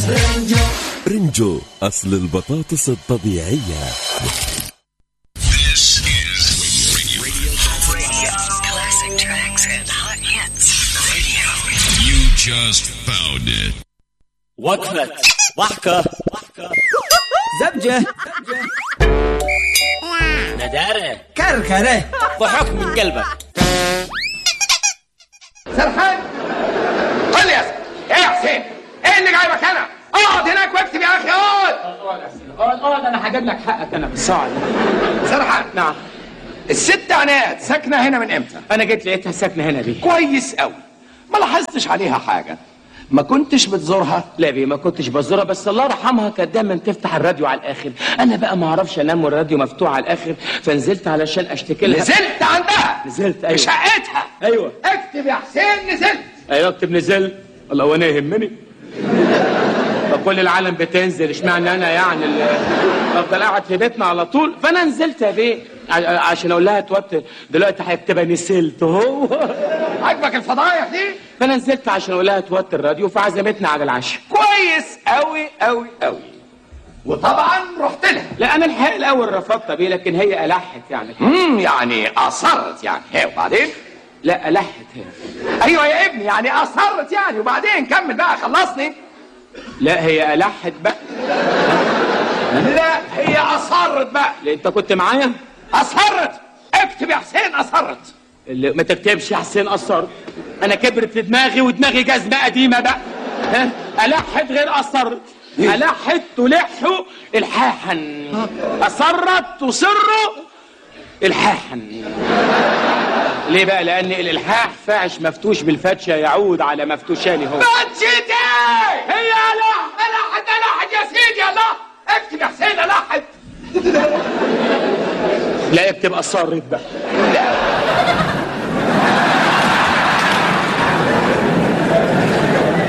برنجو أصل البطاطس الطبيعية This is radio. Classic tracks and hot hits. Radio. You just found it. وقفة ضحكة زبجة ندارة كركرة ضحك من قلبك سرحان قل لي يا سيدي ايه يا حسين ايه اللي جايبك هنا اقعد هناك واكتب يا اخي اقعد اقعد اقعد انا هجيب لك حقك انا بس اقعد سرحان نعم الست عناد ساكنه هنا من امتى انا جيت لقيتها ساكنه هنا دي كويس قوي ما لاحظتش عليها حاجه ما كنتش بتزورها لا بيه ما كنتش بزورها بس الله يرحمها كانت دايما تفتح الراديو على الاخر انا بقى ما اعرفش انام والراديو مفتوح على الاخر فنزلت علشان اشتكي لها نزلت عندها نزلت ايوه في شقتها ايوه اكتب يا حسين نزلت ايوه اكتب نزلت الله وانا يهمني طب كل العالم بتنزل اشمعنى انا يعني اللي افضل قاعد في بيتنا على طول فانا نزلت يا بيه ع- عشان اقول لها توت دلوقتي هيكتبها نسلت اهو عاجبك الفضايح دي فانا نزلت عشان اقول لها توت الراديو فعزمتنا على العشاء كويس قوي قوي قوي وطبعا رحت لها لا انا الحقيقه الاول رفضت بيه لكن هي الحت يعني امم يعني اصرت يعني هي وبعدين لا الحت هي ايوه يا ابني يعني اصرت يعني وبعدين كمل بقى خلصني لا هي الحت بقى لا هي اصرت بقى لا انت كنت معايا اصرت اكتب يا حسين اصرت اللي ما تكتبش يا حسين قصرت انا كبرت في دماغي ودماغي جزمه قديمه بقى ها الحت غير اصرت الحت تلح الحاحا اصرت تصر الحاحا ليه بقى لان الالحاح فاعش مفتوش بالفتشه يعود على مفتوشاني هو باتشيتي هي لح لحت لحت يا سيدي الله اكتب يا حسين لحت لا اكتب اصرت بقى لا